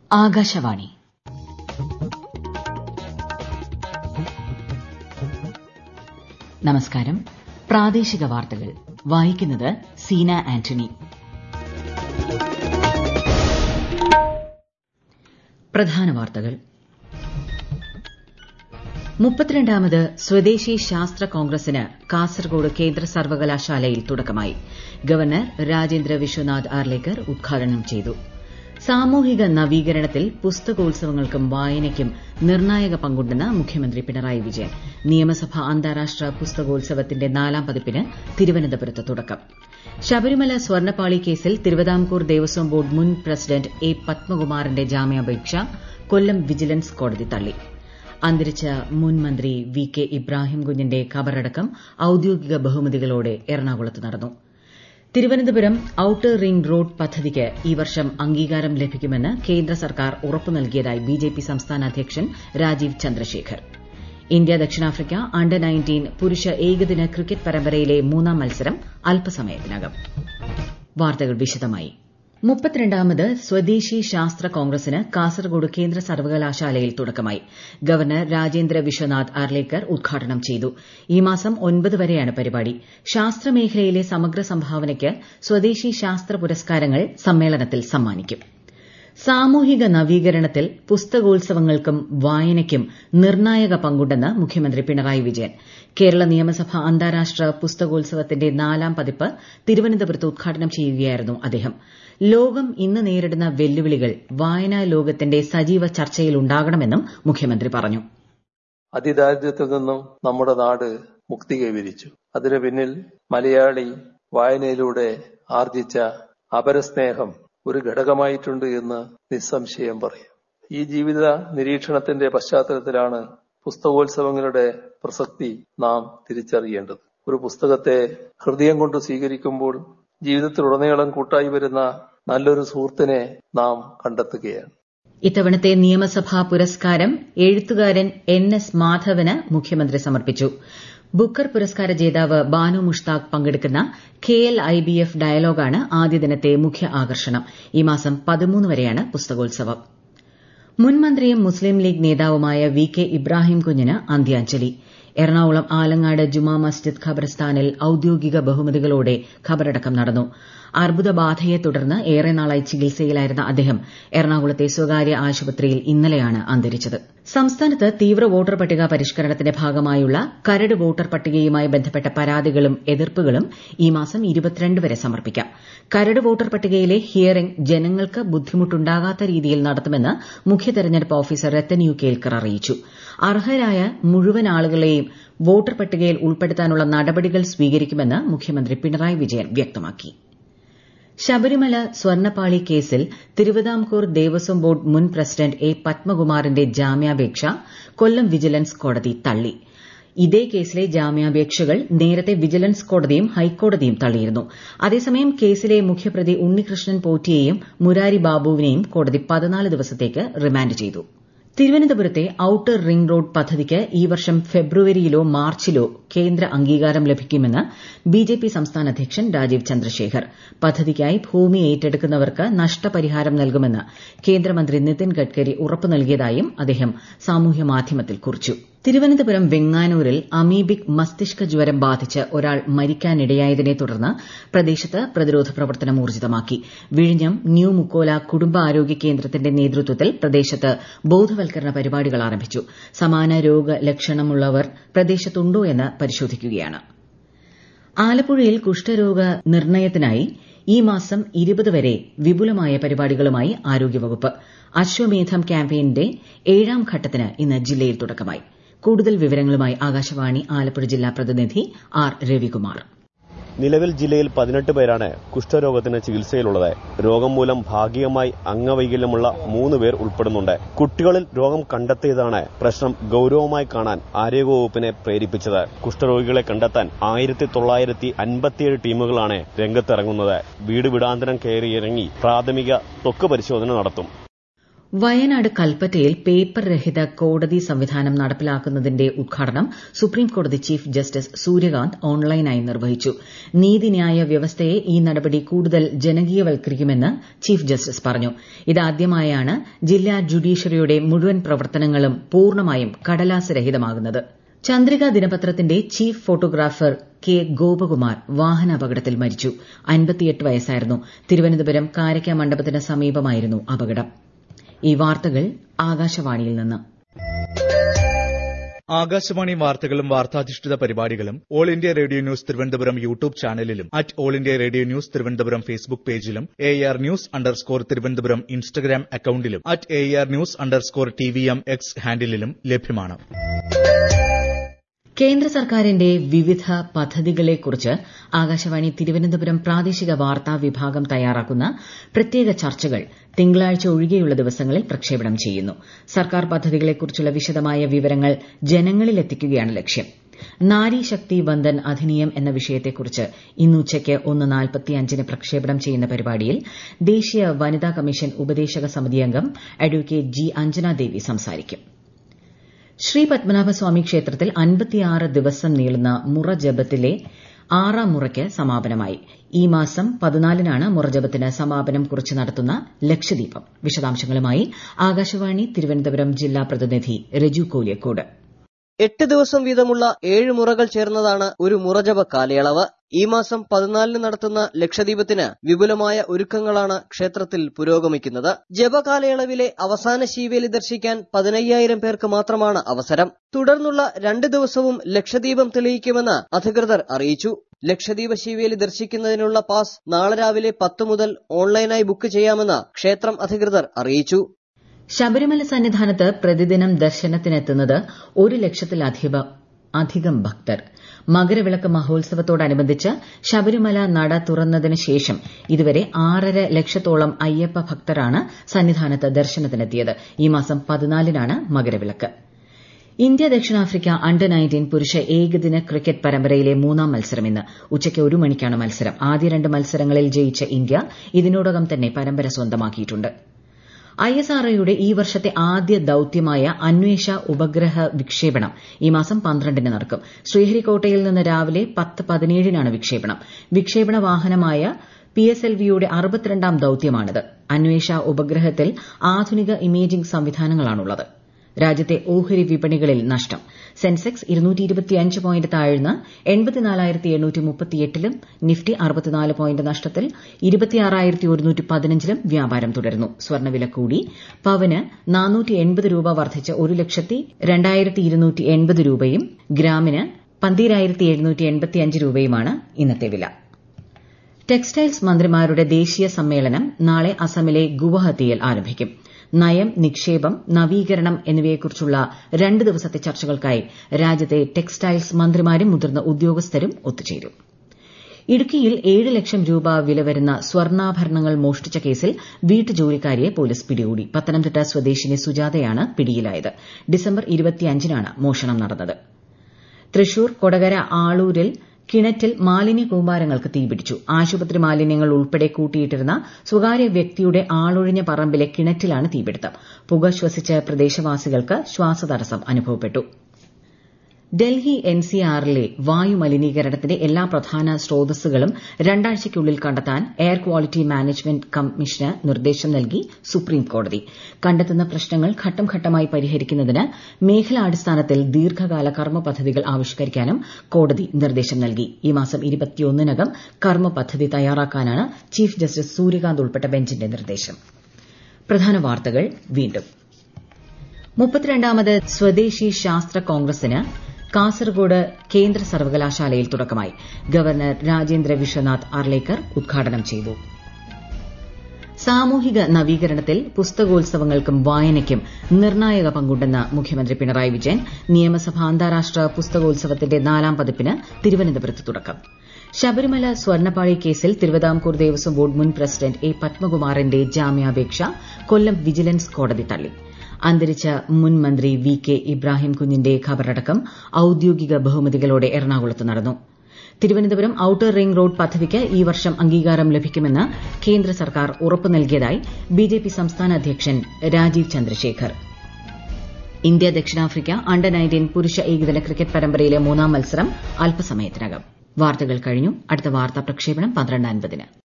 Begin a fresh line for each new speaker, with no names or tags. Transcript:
ആകാശവാണി നമസ്കാരം പ്രാദേശിക വാർത്തകൾ വായിക്കുന്നത് സീന ആന്റണി പ്രധാന വാർത്തകൾ മുപ്പത്തിരണ്ടാമത് സ്വദേശി ശാസ്ത്ര കോൺഗ്രസിന് കാസർഗോഡ് കേന്ദ്ര സർവകലാശാലയിൽ തുടക്കമായി ഗവർണർ രാജേന്ദ്ര വിശ്വനാഥ് ആർലേക്കർ ഉദ്ഘാടനം ചെയ്തു സാമൂഹിക നവീകരണത്തിൽ പുസ്തകോത്സവങ്ങൾക്കും വായനയ്ക്കും നിർണായക പങ്കുണ്ടെന്ന് മുഖ്യമന്ത്രി പിണറായി വിജയൻ നിയമസഭ അന്താരാഷ്ട്ര പുസ്തകോത്സവത്തിന്റെ നാലാം പതിപ്പിന് തിരുവനന്തപുരത്ത് തുടക്കം ശബരിമല സ്വർണ്ണപ്പാളി കേസിൽ തിരുവിതാംകൂർ ദേവസ്വം ബോർഡ് മുൻ പ്രസിഡന്റ് എ പത്മകുമാറിന്റെ ജാമ്യാപേക്ഷ കൊല്ലം വിജിലൻസ് കോടതി തള്ളി അന്തരിച്ച മുൻ മന്ത്രി വി കെ ഇബ്രാഹിം കുഞ്ഞിന്റെ ഖബറടക്കം ഔദ്യോഗിക ബഹുമതികളോടെ എറണാകുളത്ത് നടന്നു തിരുവനന്തപുരം ഔട്ടർ റിംഗ് റോഡ് പദ്ധതിക്ക് ഈ വർഷം അംഗീകാരം ലഭിക്കുമെന്ന് കേന്ദ്ര സർക്കാർ ഉറപ്പു നൽകിയതായി ബിജെപി സംസ്ഥാന അധ്യക്ഷൻ രാജീവ് ചന്ദ്രശേഖർ ഇന്ത്യ ദക്ഷിണാഫ്രിക്ക അണ്ടർ നയൻറ്റീൻ പുരുഷ ഏകദിന ക്രിക്കറ്റ് പരമ്പരയിലെ മൂന്നാം മത്സരം അല്പസമയത്തിനകം വാർത്തകൾ വിശദമായി മുപ്പത്തിരണ്ടാമത് സ്വദേശി ശാസ്ത്ര കോൺഗ്രസിന് കാസർഗോഡ് കേന്ദ്ര സർവകലാശാലയിൽ തുടക്കമായി ഗവർണർ രാജേന്ദ്ര വിശ്വനാഥ് ആർലേക്കർ ഉദ്ഘാടനം ചെയ്തു ഈ മാസം ഒൻപത് വരെയാണ് പരിപാടി ശാസ്ത്രമേഖലയിലെ സമഗ്ര സംഭാവനയ്ക്ക് സ്വദേശി ശാസ്ത്ര പുരസ്കാരങ്ങൾ സമ്മേളനത്തിൽ സമ്മാനിക്കും സാമൂഹിക നവീകരണത്തിൽ പുസ്തകോത്സവങ്ങൾക്കും വായനയ്ക്കും നിർണായക പങ്കുണ്ടെന്ന് മുഖ്യമന്ത്രി പിണറായി വിജയൻ കേരള നിയമസഭ അന്താരാഷ്ട്ര പുസ്തകോത്സവത്തിന്റെ നാലാം പതിപ്പ് തിരുവനന്തപുരത്ത് ഉദ്ഘാടനം ചെയ്യുകയായിരുന്നു അദ്ദേഹം ലോകം ഇന്ന് നേരിടുന്ന വെല്ലുവിളികൾ വായനാ ലോകത്തിന്റെ സജീവ ചർച്ചയിലുണ്ടാകണമെന്നും മുഖ്യമന്ത്രി പറഞ്ഞു
അതിദാരിദ്ര്യത്തിൽ നിന്നും നമ്മുടെ നാട് മുക്തി കൈവരിച്ചു അതിനു പിന്നിൽ മലയാളി വായനയിലൂടെ ആർജിച്ച അപരസ്നേഹം ഒരു ഘടകമായിട്ടുണ്ട് എന്ന് നിസ്സംശയം പറയാം ഈ ജീവിത നിരീക്ഷണത്തിന്റെ പശ്ചാത്തലത്തിലാണ് പുസ്തകോത്സവങ്ങളുടെ പ്രസക്തി നാം തിരിച്ചറിയേണ്ടത് ഒരു പുസ്തകത്തെ ഹൃദയം കൊണ്ട് സ്വീകരിക്കുമ്പോൾ ജീവിതത്തിലുടനീളം കൂട്ടായി വരുന്ന നല്ലൊരു സുഹൃത്തിനെ നാം കണ്ടെത്തുകയാണ്
ഇത്തവണത്തെ നിയമസഭാ പുരസ്കാരം എഴുത്തുകാരൻ എൻ എസ് മാധവന് മുഖ്യമന്ത്രി സമർപ്പിച്ചു ബുക്കർ പുരസ്കാര ജേതാവ് ബാനു മുഷ്താഖ് പങ്കെടുക്കുന്ന K L I B F ഡയലോഗാണ് ആദ്യ ദിനത്തെ മുഖ്യ ആകർഷണം ഈ മാസം പതിമൂന്ന് വരെയാണ് പുസ്തകോത്സവം മുൻ മന്ത്രിയും മുസ്ലിം ലീഗ് നേതാവുമായ വി കെ ഇബ്രാഹിം കുഞ്ഞിന് അന്ത്യാഞ്ജലി എറണാകുളം ആലങ്ങാട് ജുമാ മസ്ജിദ് ഖബർസ്ഥാനിൽ ഔദ്യോഗിക ബഹുമതികളോടെ ഖബറടക്കം നടന്നു അർബുദബാധയെ തുടർന്ന് ഏറെ നാളായി ചികിത്സയിലായിരുന്ന അദ്ദേഹം എറണാകുളത്തെ സ്വകാര്യ ആശുപത്രിയിൽ ഇന്നലെയാണ് അന്തരിച്ചത് സംസ്ഥാനത്ത് തീവ്ര വോട്ടർ പട്ടിക പരിഷ്കരണത്തിന്റെ ഭാഗമായുള്ള കരട് വോട്ടർ പട്ടികയുമായി ബന്ധപ്പെട്ട പരാതികളും എതിർപ്പുകളും ഈ മാസം ഇരുപത്തിരണ്ട് വരെ സമർപ്പിക്കാം കരട് വോട്ടർ പട്ടികയിലെ ഹിയറിംഗ് ജനങ്ങൾക്ക് ബുദ്ധിമുട്ടുണ്ടാകാത്ത രീതിയിൽ നടത്തുമെന്ന് മുഖ്യ തെരഞ്ഞെടുപ്പ് ഓഫീസർ രത്തൻ യു കേൽക്കർ അറിയിച്ചു അർഹരായ മുഴുവൻ ആളുകളെയും വോട്ടർ പട്ടികയിൽ ഉൾപ്പെടുത്താനുള്ള നടപടികൾ സ്വീകരിക്കുമെന്ന് മുഖ്യമന്ത്രി പിണറായി വിജയൻ വ്യക്തമാക്കി ശബരിമല സ്വർണ്ണപ്പാളി കേസിൽ തിരുവിതാംകൂർ ദേവസ്വം ബോർഡ് മുൻ പ്രസിഡന്റ് എ പത്മകുമാറിന്റെ ജാമ്യാപേക്ഷ കൊല്ലം വിജിലൻസ് കോടതി തള്ളി ഇതേ കേസിലെ ജാമ്യാപേക്ഷകൾ നേരത്തെ വിജിലൻസ് കോടതിയും ഹൈക്കോടതിയും തള്ളിയിരുന്നു അതേസമയം കേസിലെ മുഖ്യപ്രതി ഉണ്ണികൃഷ്ണൻ പോറ്റിയെയും മുരാരി ബാബുവിനെയും കോടതി പതിനാല് ദിവസത്തേക്ക് റിമാൻഡ് ചെയ്തു തിരുവനന്തപുരത്തെ ഔട്ടർ റിംഗ് റോഡ് പദ്ധതിക്ക് ഈ വർഷം ഫെബ്രുവരിയിലോ മാർച്ചിലോ കേന്ദ്ര അംഗീകാരം ലഭിക്കുമെന്ന് ബിജെപി സംസ്ഥാന അധ്യക്ഷൻ രാജീവ് ചന്ദ്രശേഖർ പദ്ധതിക്കായി ഭൂമി ഏറ്റെടുക്കുന്നവർക്ക് നഷ്ടപരിഹാരം നൽകുമെന്ന് കേന്ദ്രമന്ത്രി നിതിൻ ഗഡ്കരി ഉറപ്പു നൽകിയതായും അദ്ദേഹം സാമൂഹ്യമാധ്യമത്തിൽ കുറിച്ചു തിരുവനന്തപുരം വെങ്ങാനൂരിൽ അമീബിക് മസ്തിഷ്ക ജ്വരം ബാധിച്ച് ഒരാൾ മരിക്കാനിടയായതിനെ തുടർന്ന് പ്രദേശത്ത് പ്രതിരോധ പ്രവർത്തനം ഊർജിതമാക്കി വിഴിഞ്ഞം ന്യൂ മുക്കോല കുടുംബാരോഗ്യ കേന്ദ്രത്തിന്റെ നേതൃത്വത്തിൽ പ്രദേശത്ത് ബോധവൽക്കരണ പരിപാടികൾ ആരംഭിച്ചു സമാന രോഗലക്ഷണമുള്ളവർ പ്രദേശത്തുണ്ടോ എന്ന് പരിശോധിക്കുകയാണ് ആലപ്പുഴയിൽ കുഷ്ഠരോഗ നിർണയത്തിനായി ഈ മാസം ഇരുപത് വരെ വിപുലമായ പരിപാടികളുമായി ആരോഗ്യവകുപ്പ് അശ്വമേധം ക്യാമ്പയിന്റെ ഏഴാം ഘട്ടത്തിന് ഇന്ന് ജില്ലയിൽ തുടക്കമായി കൂടുതൽ വിവരങ്ങളുമായി ആകാശവാണി ആലപ്പുഴ ജില്ലാ പ്രതിനിധി ആർ രവികുമാർ
നിലവിൽ ജില്ലയിൽ പതിനെട്ട് പേരാണ് കുഷ്ഠരോഗത്തിന് ചികിത്സയിലുള്ളത് രോഗം മൂലം ഭാഗികമായി അംഗവൈകല്യമുള്ള മൂന്ന് പേർ ഉൾപ്പെടുന്നുണ്ട് കുട്ടികളിൽ രോഗം കണ്ടെത്തിയതാണ് പ്രശ്നം ഗൌരവമായി കാണാൻ ആരോഗ്യവകുപ്പിനെ പ്രേരിപ്പിച്ചത് കുഷ്ഠരോഗികളെ കണ്ടെത്താൻ ആയിരത്തി തൊള്ളായിരത്തി അൻപത്തിയേഴ് ടീമുകളാണ് രംഗത്തിറങ്ങുന്നത് വീട് വീടാന്തരം കയറിയിറങ്ങി പ്രാഥമിക ത്വക്ക് പരിശോധന നടത്തും
വയനാട് കൽപ്പറ്റയിൽ പേപ്പർ രഹിത കോടതി സംവിധാനം നടപ്പിലാക്കുന്നതിന്റെ ഉദ്ഘാടനം സുപ്രീംകോടതി ചീഫ് ജസ്റ്റിസ് സൂര്യകാന്ത് ഓൺലൈനായി നിർവഹിച്ചു നീതിന്യായ വ്യവസ്ഥയെ ഈ നടപടി കൂടുതൽ ജനകീയവൽക്കരിക്കുമെന്ന് ചീഫ് ജസ്റ്റിസ് പറഞ്ഞു ഇതാദ്യമായാണ് ജില്ലാ ജുഡീഷ്യറിയുടെ മുഴുവൻ പ്രവർത്തനങ്ങളും പൂർണ്ണമായും കടലാസ് രഹിതമാകുന്നത് ചന്ദ്രിക ദിനപത്രത്തിന്റെ ചീഫ് ഫോട്ടോഗ്രാഫർ കെ ഗോപകുമാർ വാഹനാപകടത്തിൽ മരിച്ചു അൻപത്തിയെട്ട് വയസ്സായിരുന്നു തിരുവനന്തപുരം കാരയ്ക്ക മണ്ഡപത്തിന് സമീപമായിരുന്നു അപകടം ഈ വാർത്തകൾ ആകാശവാണിയിൽ നിന്ന്
ആകാശവാണി വാർത്തകളും വാർത്താധിഷ്ഠിത പരിപാടികളും All India Radio news Thiruvananthapuram YouTube ചാനലിലും at All India Radio news Thiruvananthapuram Facebook പേജിലും A R news underscore Thiruvananthapuram Instagram അക്കൌണ്ടിലും at A R news underscore T V M X ഹാൻഡിലും ലഭ്യമാണ്
കേന്ദ്ര സർക്കാരിന്റെ വിവിധ പദ്ധതികളെക്കുറിച്ച് ആകാശവാണി തിരുവനന്തപുരം പ്രാദേശിക വാർത്താ വിഭാഗം തയ്യാറാക്കുന്ന പ്രത്യേക ചർച്ചകൾ തിങ്കളാഴ്ച ഒഴികെയുള്ള ദിവസങ്ങളിൽ പ്രക്ഷേപണം ചെയ്യുന്നു സർക്കാർ പദ്ധതികളെക്കുറിച്ചുള്ള വിശദമായ വിവരങ്ങൾ ജനങ്ങളിലെത്തിക്കുകയാണ് ലക്ഷ്യം നാരി ശക്തി വന്ദൻ അധിനിയം എന്ന വിഷയത്തെക്കുറിച്ച് ഇന്ന് ഉച്ചയ്ക്ക് ഒന്ന് നാൽപ്പത്തിയഞ്ചിന് പ്രക്ഷേപണം ചെയ്യുന്ന പരിപാടിയിൽ ദേശീയ വനിതാ കമ്മീഷൻ ഉപദേശക സമിതി അംഗം അഡ്വക്കേറ്റ് ജി അഞ്ജന ദേവി സംസാരിക്കും ശ്രീ പത്മനാഭസ്വാമി ക്ഷേത്രത്തിൽ അൻപത്തിയാറ് ദിവസം നീളുന്ന മുറ ജപത്തിലെ ആറാം മുറയ്ക്ക് സമാപനമായി ഈ മാസം പതിനാലിനാണ് മുറജപത്തിന് സമാപനം കുറിച്ച് നടത്തുന്ന ലക്ഷദ്വീപം വിശദാംശങ്ങളുമായി ആകാശവാണി തിരുവനന്തപുരം ജില്ലാ പ്രതിനിധി രജു കോലിയക്കോട്
എട്ട് ദിവസം വീതമുള്ള ഏഴ് മുറകൾ ചേർന്നതാണ് ഒരു മുറജപ കാലയളവ് ഈ മാസം പതിനാലിന് നടത്തുന്ന ലക്ഷദ്വീപത്തിന് വിപുലമായ ഒരുക്കങ്ങളാണ് ക്ഷേത്രത്തിൽ പുരോഗമിക്കുന്നത് ജപകാലയളവിലെ അവസാന ശീവേലി ദർശിക്കാൻ പതിനയ്യായിരം പേർക്ക് മാത്രമാണ് അവസരം തുടർന്നുള്ള രണ്ട് ദിവസവും ലക്ഷദ്വീപം തെളിയിക്കുമെന്ന് അധികൃതർ അറിയിച്ചു ലക്ഷദ്വീപ ശീവേലി ദർശിക്കുന്നതിനുള്ള പാസ് നാളെ രാവിലെ പത്ത് മുതൽ ഓൺലൈനായി ബുക്ക് ചെയ്യാമെന്ന് ക്ഷേത്രം അധികൃതർ അറിയിച്ചു
ശബരിമല സന്നിധാനത്ത് പ്രതിദിനം ദർശനത്തിനെത്തുന്നത് ഒരു ലക്ഷത്തിലധികം അധികം ഭക്തർ മകരവിളക്ക് മഹോത്സവത്തോടനുബന്ധിച്ച് ശബരിമല നട തുറന്നതിന് ശേഷം ഇതുവരെ ആറര ലക്ഷത്തോളം അയ്യപ്പ ഭക്തരാണ് സന്നിധാനത്ത് ദർശനത്തിനെത്തിയത് ഈ മാസം പതിനാലിനാണ് മകരവിളക്ക് ഇന്ത്യ ദക്ഷിണാഫ്രിക്ക അണ്ടർ നയൻറ്റീൻ പുരുഷ ഏകദിന ക്രിക്കറ്റ് പരമ്പരയിലെ മൂന്നാം മത്സരം ഇന്ന് ഉച്ചയ്ക്ക് ഒരു മണിക്കാണ് മത്സരം ആദ്യ രണ്ട് മത്സരങ്ങളിൽ ജയിച്ച ഇന്ത്യ ഇതിനോടകം തന്നെ പരമ്പര സ്വന്തമാക്കിയിട്ടുണ്ട് ഐ എസ് ആർഒയുടെ ഈ വർഷത്തെ ആദ്യ ദൌത്യമായ അന്വേഷ ഉപഗ്രഹ വിക്ഷേപണം ഈ മാസം പന്ത്രണ്ടിന് നടക്കും ശ്രീഹരിക്കോട്ടയിൽ നിന്ന് രാവിലെ പത്ത് പതിനേഴിനാണ് വിക്ഷേപണം വിക്ഷേപണ വാഹനമായ പി എസ് എൽ വിയുടെ അറുപത്തിരണ്ടാം ദൌത്യമാണിത് അന്വേഷ ഉപഗ്രഹത്തിൽ ആധുനിക ഇമേജിംഗ് സംവിധാനങ്ങളാണുള്ളത് രാജ്യത്തെ ഓഹരി വിപണികളിൽ നഷ്ടം സെൻസെക്സ് പോയിന്റ് താഴ്ന്ന് ലും നിഫ്റ്റി അറുപത്തിനാല് പോയിന്റ് നഷ്ടത്തിൽ ലും വ്യാപാരം തുടരുന്നു സ്വർണ്ണവില കൂടി പവന് രൂപ വർദ്ധിച്ച് ഒരു ലക്ഷത്തി രണ്ടായിരത്തി ഇരുന്നൂറ്റി എൺപത് രൂപയും ഗ്രാമിന് പന്തീരായിരത്തി എഴുന്നൂറ്റി എൺപത്തിയഞ്ച് രൂപയുമാണ് ഇന്നത്തെ വില ടെക്സ്റ്റൈൽസ് മന്ത്രിമാരുടെ ദേശീയ സമ്മേളനം നാളെ അസമിലെ ഗുവാഹത്തിയിൽ ആരംഭിക്കും നയം നിക്ഷേപം നവീകരണം എന്നിവയെക്കുറിച്ചുള്ള രണ്ട് ദിവസത്തെ ചർച്ചകൾക്കായി രാജ്യത്തെ ടെക്സ്റ്റൈൽസ് മന്ത്രിമാരും മുതിർന്ന ഉദ്യോഗസ്ഥരും ഒത്തുചേരും ഇടുക്കിയിൽ ഏഴ് ലക്ഷം രൂപ വില വരുന്ന സ്വർണ്ണാഭരണങ്ങൾ മോഷ്ടിച്ച കേസിൽ വീട്ടുജോലിക്കാരിയെ പോലീസ് പിടികൂടി പത്തനംതിട്ട സ്വദേശിനി സുജാതയാണ് പിടിയിലായത് ഡിസംബർ ഇരുപത്തിയഞ്ചിനാണ് മോഷണം നടന്നത് തൃശൂർ കൊടകര ആളൂരിൽ കിണറ്റിൽ മാലിന്യ കൂമ്പാരങ്ങൾക്ക് തീപിടിച്ചു ആശുപത്രി മാലിന്യങ്ങൾ ഉൾപ്പെടെ കൂട്ടിയിട്ടിരുന്ന സ്വകാര്യ വ്യക്തിയുടെ ആളൊഴിഞ്ഞ പറമ്പിലെ കിണറ്റിലാണ് തീപിടുത്തം പുക ശ്വസിച്ച പ്രദേശവാസികൾക്ക് ശ്വാസതടസ്സം അനുഭവപ്പെട്ടു ഡൽഹി എൻസിആറിലെ വായു മലിനീകരണത്തിന്റെ എല്ലാ പ്രധാന സ്രോതസ്സുകളും രണ്ടാഴ്ചയ്ക്കുള്ളിൽ കണ്ടെത്താൻ എയർ ക്വാളിറ്റി മാനേജ്മെന്റ് കമ്മീഷന് നിർദ്ദേശം നൽകി സുപ്രീം കോടതി കണ്ടെത്തുന്ന പ്രശ്നങ്ങൾ ഘട്ടം ഘട്ടമായി പരിഹരിക്കുന്നതിന് മേഖലാടിസ്ഥാനത്തിൽ ദീർഘകാല കർമ്മ പദ്ധതികൾ ആവിഷ്കരിക്കാനും കോടതി നിർദ്ദേശം നൽകി ഈ മാസം ഇരുപത്തിയൊന്നിനകം കർമ്മ പദ്ധതി തയ്യാറാക്കാനാണ് ചീഫ് ജസ്റ്റിസ് സൂര്യകാന്ത് ഉൾപ്പെട്ട ബെഞ്ചിന്റെ നിർദ്ദേശം പ്രധാന വാർത്തകൾ വീണ്ടും മുപ്പത്തിരണ്ടാമത് സ്വദേശി ശാസ്ത്ര കോൺഗ്രസിന് കാസർഗോഡ് കേന്ദ്ര സർവകലാശാലയിൽ തുടക്കമായി ഗവർണർ രാജേന്ദ്ര വിശ്വനാഥ് അർലേക്കർ ഉദ്ഘാടനം ചെയ്തു സാമൂഹിക നവീകരണത്തിൽ പുസ്തകോത്സവങ്ങൾക്കും വായനയ്ക്കും നിർണായക പങ്കുണ്ടെന്ന് മുഖ്യമന്ത്രി പിണറായി വിജയൻ നിയമസഭ അന്താരാഷ്ട്ര പുസ്തകോത്സവത്തിന്റെ നാലാം പതിപ്പിന് തിരുവനന്തപുരത്ത് തുടക്കം ശബരിമല സ്വർണ്ണപ്പാളി കേസിൽ തിരുവിതാംകൂർ ദേവസ്വം ബോർഡ് മുൻ പ്രസിഡന്റ് എ പത്മകുമാറിന്റെ ജാമ്യാപേക്ഷ കൊല്ലം വിജിലൻസ് കോടതി തള്ളി അന്തരിച്ച മുൻ മന്ത്രി വി കെ ഇബ്രാഹിം കുഞ്ഞിന്റെ ഖബറടക്കം ഔദ്യോഗിക ബഹുമതികളോടെ എറണാകുളത്ത് നടന്നു തിരുവനന്തപുരം ഔട്ടർ റിംഗ് റോഡ് പദ്ധതിക്ക് ഈ വർഷം അംഗീകാരം ലഭിക്കുമെന്ന് കേന്ദ്ര സർക്കാർ ഉറപ്പു നൽകിയതായി ബിജെപി സംസ്ഥാന അധ്യക്ഷൻ രാജീവ് ചന്ദ്രശേഖർ ഇന്ത്യ ദക്ഷിണാഫ്രിക്ക അണ്ടർ നയൻറ്റീൻ പുരുഷ ഏകദിന ക്രിക്കറ്റ് പരമ്പരയിലെ മൂന്നാം മത്സരം അല്പസമയത്തിനകം വാർത്തകൾ കഴിഞ്ഞു അടുത്ത വാർത്താ പ്രക്ഷേപണം പന്ത്രണ്ട് അൻപതിന്